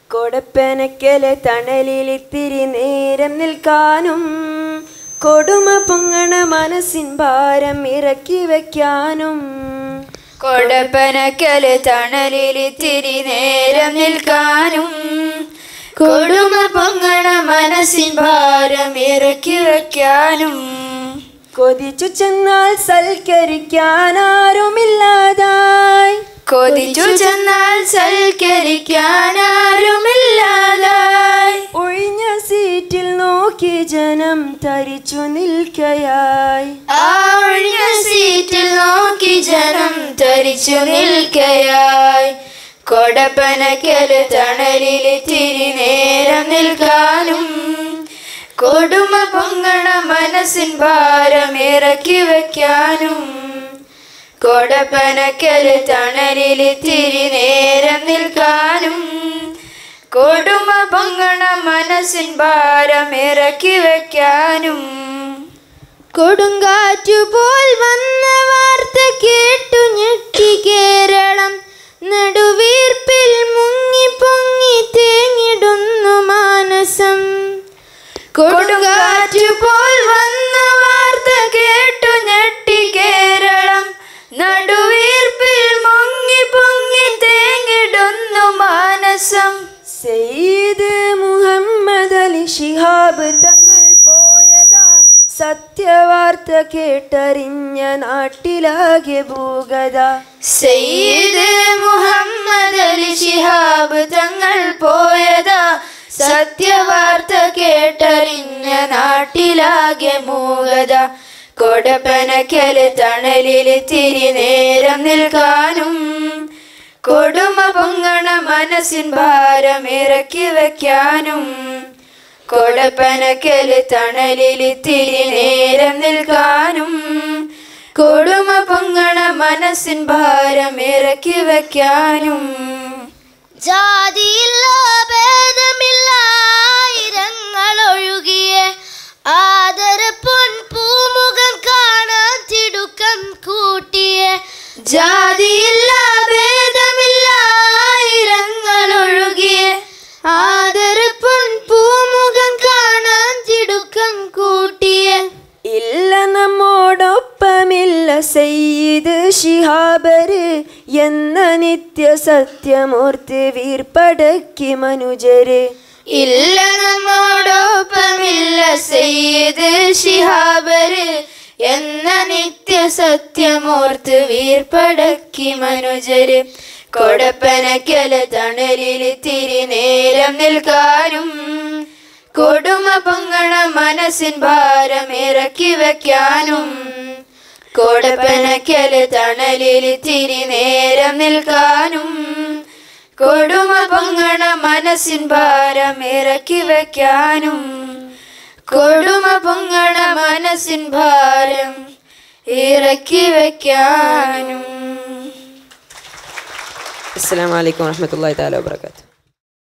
കൊടപ്പനക്കലെ തണലിലിത്തിരി നേരം നിൽക്കാനും കൊടുമ പൊങ്ങണ മനസ്സിൻ ഭാരം ഇറക്കി വയ്ക്കാനും കൊടപ്പനക്കല് തണലിലിത്തിരി നേരം നിൽക്കാനും കൊടുമ പൊങ്ങണ മനസ്സിൻ ഭാരം ഇറക്കി വയ്ക്കാനും കൊതിച്ചു ചെന്നാൽ സൽക്കരിക്കാൻ ആരുമില്ലാതായി കൊതിച്ചു ചെന്നാൽ സൽക്കരിക്കാൻ ആരുമില്ലാതായി ഒഴിഞ്ഞ സീറ്റിൽ നോക്കി ജനം തരിച്ചു നിൽക്കയായി ആ ഒഴിഞ്ഞ സീറ്റിൽ നോക്കി ജനം ധരിച്ചു നിൽക്കയായി കൊടപ്പനക്കല് തണലിൽ തിരി നേരം നിൽക്കാനും കൊടുമ പൊങ്ങണ മനസ്സിൻ ഭാരം ഇറക്കി വയ്ക്കാനും കൊടപ്പനക്കല് തണലിൽ തിരി നേരം നിൽക്കാനും കൊടുമ പൊങ്ങണ മനസ്സിൻ ഭാരം ഇറക്കി വയ്ക്കാനും കൊടുങ്കാറ്റുപോൽ വന്ന വാർത്ത കേട്ടു ഞെട്ടി കേരളം നടുവീർപ്പിൽ മുങ്ങി പൊങ്ങി തേങ്ങിടുന്നു മാനസം കൊടുങ്കാറ്റുപോൽ വന്ന വാർത്ത കേട്ടു ഞെട്ടി കേരളം നടുവീർപ്പിൽ മുങ്ങി പൊങ്ങി തേങ്ങിടുന്നു മാനസം സെയ്ദ് മുഹമ്മദ് അലി ശിഹാബ് തങ്ങൾ പോയതാ സത്യവാർത്ത കേട്ടറിഞ്ഞ നാട്ടിലാകെ ഭൂഗത സയ്യിദ് മുഹമ്മദ് അലി ശിഹാബ് തങ്ങൾ പോയതാ സത്യവാർത്ത കേട്ടറിഞ്ഞ നാട്ടിലാകെ മൂകത കൊടപ്പനക്കല് തണലിൽ തിരി നേരം നിൽക്കാനും കൊടുമ പൊങ്ങണ മനസ്സിൻ ഭാരം ഇറക്കി വയ്ക്കാനും കൊടപ്പനക്കല് തണലിൽ തിരി നേരം നിൽക്കാനും കൊടുമ പൊങ്ങണ മനസ്സിൻ ഭാരം ഇറക്കി വയ്ക്കാനും ജാതിയില്ല ഭേദമില്ല ആയിരങ്ങൾ ഒഴുകിയ ആദര പൊൻ പൂമുഖം കാണാൻ തിടുക്കം കൂട്ടിയ ജാതിയില്ല ഭേദമില്ല ആയിരങ്ങൾ ഒഴുകിയ ആദരപ്പൊൻ പൂമുഖം കാണാൻ തിടുക്കം കൂട്ടിയ ഇല്ല നമ്മോടൊപ്പമില്ല സെയ്ദ് ശിഹാബര് എന്ന നിത്യ സത്യമൂർത്തി വീർപ്പടക്കി മനുജര് ഇല്ല നമ്മോടൊപ്പമില്ല സെയ്ത് ശിഹാബര് എന്ന നിത്യ സത്യമോർത്ത് വീർപ്പടക്കി മനുജര് കൊടപ്പനക്കല തണലിൽ തിരി നേരം നിൽക്കാനും കൊടുമ പൊങ്ങണ മനസ്സിൻ ഭാരം ഇറക്കി വയ്ക്കാനും കൊടപ്പനക്കല തണലിൽ തിരി നേരം നിൽക്കാനും കൊടുമ പൊങ്ങണ മനസ്സിൻ ഭാരം ഇറക്കി വയ്ക്കാനും കൊടുമ പൊങ്ങണ മനസ്സിൻ ഭാരം ഇറക്കി വയ്ക്കാനും അസ്സാം വലൈക്കും വാഹമത്തല്ലാ താല വാബർക്കാത്തു